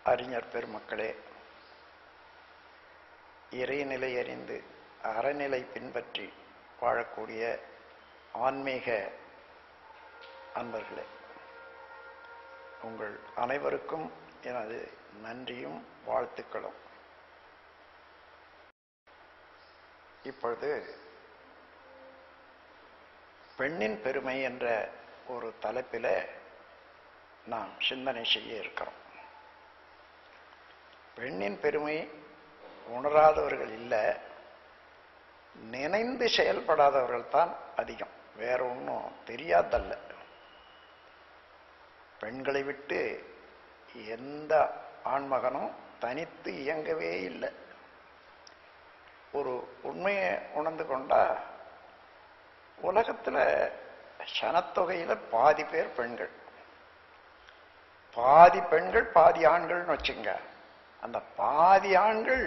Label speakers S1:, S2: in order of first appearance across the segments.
S1: அறிஞர் பெருமக்களே இறைநிலை அறிந்து அறநிலை பின்பற்றி வாழக்கூடிய ஆன்மீக அன்பர்களே உங்கள் அனைவருக்கும் எனது நன்றியும் வாழ்த்துக்களும் இப்பொழுது பெண்ணின் பெருமை என்ற ஒரு தலைப்பில் நாம் சிந்தனை செய்ய இருக்கிறோம் பெண்ணின் பெருமை உணராதவர்கள் இல்லை நினைந்து செயல்படாதவர்கள் தான் அதிகம் வேற ஒன்றும் தெரியாதல்ல பெண்களை விட்டு எந்த ஆண்மகனும் தனித்து இயங்கவே இல்லை ஒரு உண்மையை உணர்ந்து கொண்டா உலகத்தில் சனத்தொகையில் பாதி பேர் பெண்கள் பாதி பெண்கள் பாதி ஆண்கள்னு வச்சுங்க அந்த பாதி ஆண்கள்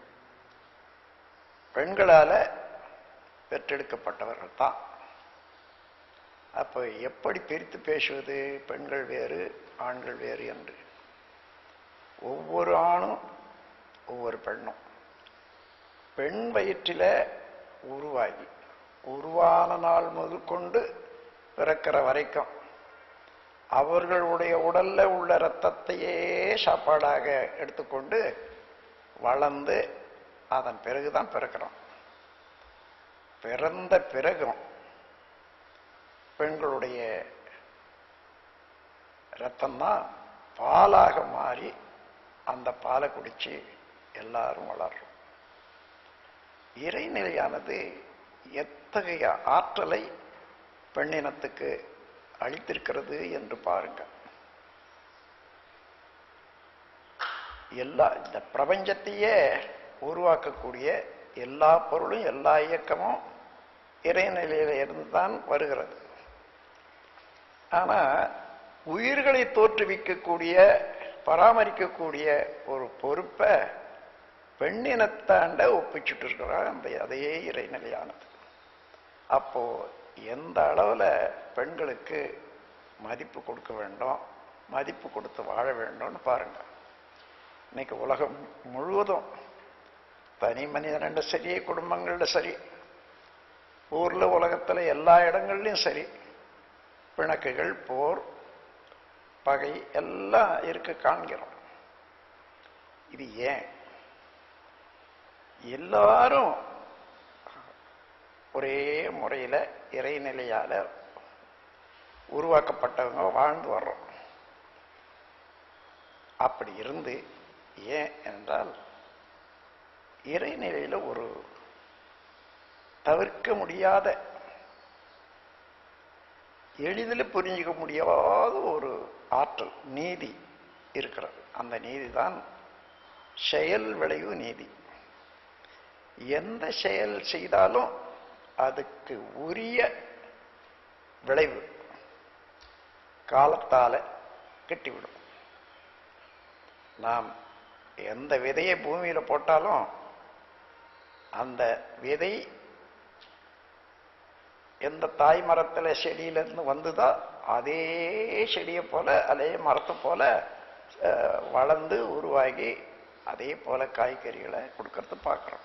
S1: பெண்களால பெற்றெடுக்கப்பட்டவர்கள் தான் அப்போ எப்படி பிரித்து பேசுவது பெண்கள் வேறு ஆண்கள் வேறு என்று ஒவ்வொரு ஆணும் ஒவ்வொரு பெண்ணும் பெண் வயிற்றில உருவாகி உருவான நாள் முதற்கொண்டு பிறக்கிற வரைக்கும் அவர்களுடைய உடல்ல உள்ள இரத்தத்தையே சாப்பாடாக எடுத்துக்கொண்டு வளர்ந்து அதன் பிறகுதான் பிறக்கிறோம் பிறந்த பிறகும் பெண்களுடைய ரத்தம்தான் பாலாக மாறி அந்த பாலை குடிச்சு எல்லாரும் வளர்றோம் இறைநிலையானது எத்தகைய ஆற்றலை பெண்ணினத்துக்கு அளித்திருக்கிறது என்று பாருங்க எல்லா இந்த பிரபஞ்சத்தையே உருவாக்கக்கூடிய எல்லா பொருளும் எல்லா இயக்கமும் இறைநிலையில இருந்து தான் வருகிறது ஆனா உயிர்களை தோற்றுவிக்கக்கூடிய பராமரிக்கக்கூடிய ஒரு பொறுப்பை பெண்ணினத்தாண்ட ஒப்பிச்சுட்டு இருக்கிறார் அந்த அதே இறைநிலையானது அப்போ எந்த அளவில் பெண்களுக்கு மதிப்பு கொடுக்க வேண்டும் மதிப்பு கொடுத்து வாழ வேண்டும்னு பாருங்க இன்னைக்கு உலகம் முழுவதும் தனி மனிதனண்ட சரி குடும்பங்கள்ல சரி ஊர்ல உலகத்துல எல்லா இடங்கள்லையும் சரி பிணக்குகள் போர் பகை எல்லாம் இருக்க காண்கிறோம் இது ஏன் எல்லாரும் ஒரே முறையில இறைநிலையால உருவாக்கப்பட்டவங்க வாழ்ந்து வர்றோம் அப்படி இருந்து ஏன் என்றால் இறைநிலையில ஒரு தவிர்க்க முடியாத எளிதில் புரிஞ்சிக்க முடியாத ஒரு ஆற்றல் நீதி இருக்கிறது அந்த நீதி தான் செயல் விளைவு நீதி எந்த செயல் செய்தாலும் அதுக்கு உரிய விளைவு காலத்தால கட்டிவிடும் நாம் எந்த விதையை பூமியில போட்டாலும் அந்த விதை எந்த தாய் மரத்துல செடியிலிருந்து வந்துதோ அதே செடியை போல அதே மரத்தை போல அஹ், வளர்ந்து உருவாகி அதே போல காய்கறிகளை கொடுக்கறது பார்க்குறோம்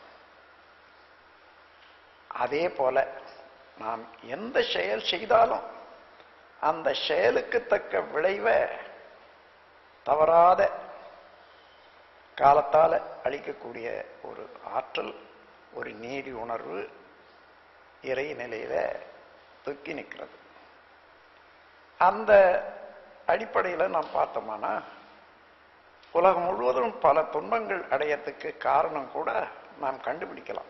S1: அதே போல நாம் எந்த செயல் செய்தாலும் அந்த செயலுக்கு தக்க விளைவை தவறாத காலத்தால அளிக்கக்கூடிய ஒரு ஆற்றல் ஒரு நீதி உணர்வு இறை நிலையில தொக்கி நிற்கிறது அந்த அடிப்படையில் நாம் பார்த்தோம்னா உலகம் முழுவதும் பல துன்பங்கள் அடையத்துக்கு காரணம் கூட நாம் கண்டுபிடிக்கலாம்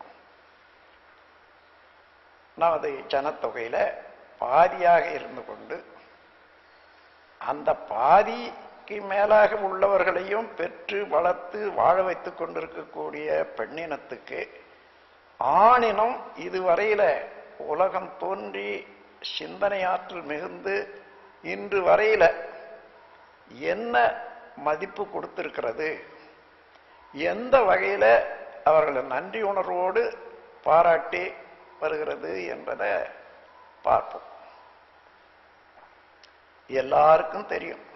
S1: நமது ஜனத்தொகையில பாதியாக இருந்து கொண்டு அந்த பாதிக்கு மேலாக உள்ளவர்களையும் பெற்று வளர்த்து வாழ வைத்துக் கொண்டிருக்கக்கூடிய பெண்ணினத்துக்கு ஆணினம் இதுவரையில உலகம் தோன்றி சிந்தனை ஆற்றல் மிகுந்து இன்று வரையில என்ன மதிப்பு கொடுத்திருக்கிறது எந்த வகையில அவர்கள் நன்றி உணர்வோடு பாராட்டி வருகிறது என்பதை பார்ப்போம் எல்லாருக்கும் தெரியும்